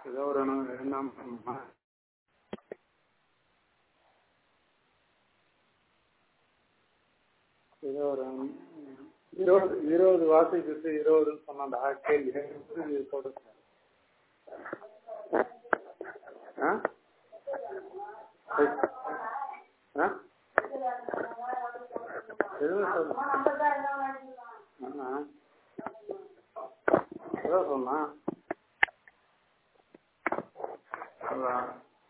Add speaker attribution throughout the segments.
Speaker 1: ஏதோ ஒரு எண்ணம் பண்ணணுமா? ஏதோ ஒரு இருபது இருபது வாசிக்கிட்டு இருபதுன்னு சொன்னாண்டா கேள்வி இது சொல்லுங்க ஆ ஆ எதுவும் சொல்லு ஆ ஏதோ சொன்னா அதான்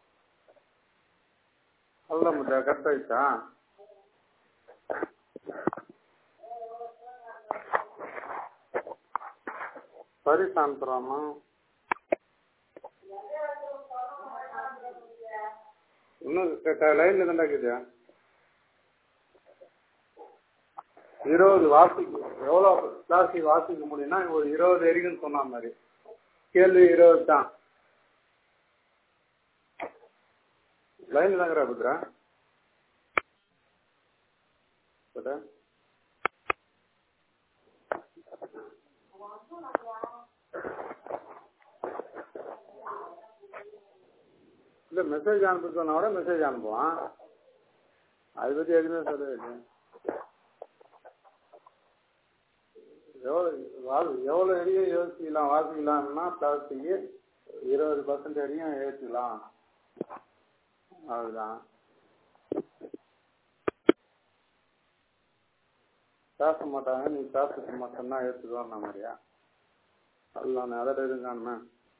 Speaker 1: அல்ல முட்டை கரெக்ட் ஆயிடுச்சா சரி சாந்தராமா இன்னும் லைன்ல தான் இருக்குது இருபது வாசிக்கு எவ்வளோ கிளாஸுக்கு வாசிக்க முடியும்னா ஒரு இருபது வரைக்கும் சொன்ன மாதிரி கேள்வி இருபது தான் லைன்ல தாங்கிறா புத்ரா புத்ரா இல்ல மெசேஜ் அனுப்ப சொன்னா கூட மெசேஜ் அனுப்புவான் அதை பத்தி எதுவுமே சொல்லவே எவ்வளோ வா- எவ்வளோ வரையும் யோசிக்கலாம் வாசிக்கலாம்னா பிளாஸ்டிக்கு இருபது பர்சன்ட் வரையும் ஏற்றிக்கலாம் அதுதான் பேச மாட்டாங்க நீ பேசுறது மட்டும்தான் ஏற்றுக்கோன்னா மாதிரியா அதுதான் அதில் இருக்கான்னு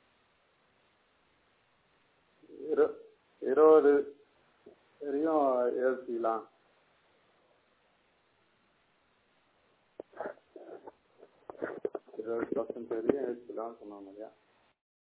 Speaker 1: இரு இருபது வரையும் யோசிக்கலாம் இருபது பர்சன்ட் வரையும் யோசிக்கலாம் சொன்னாங்க இல்லையா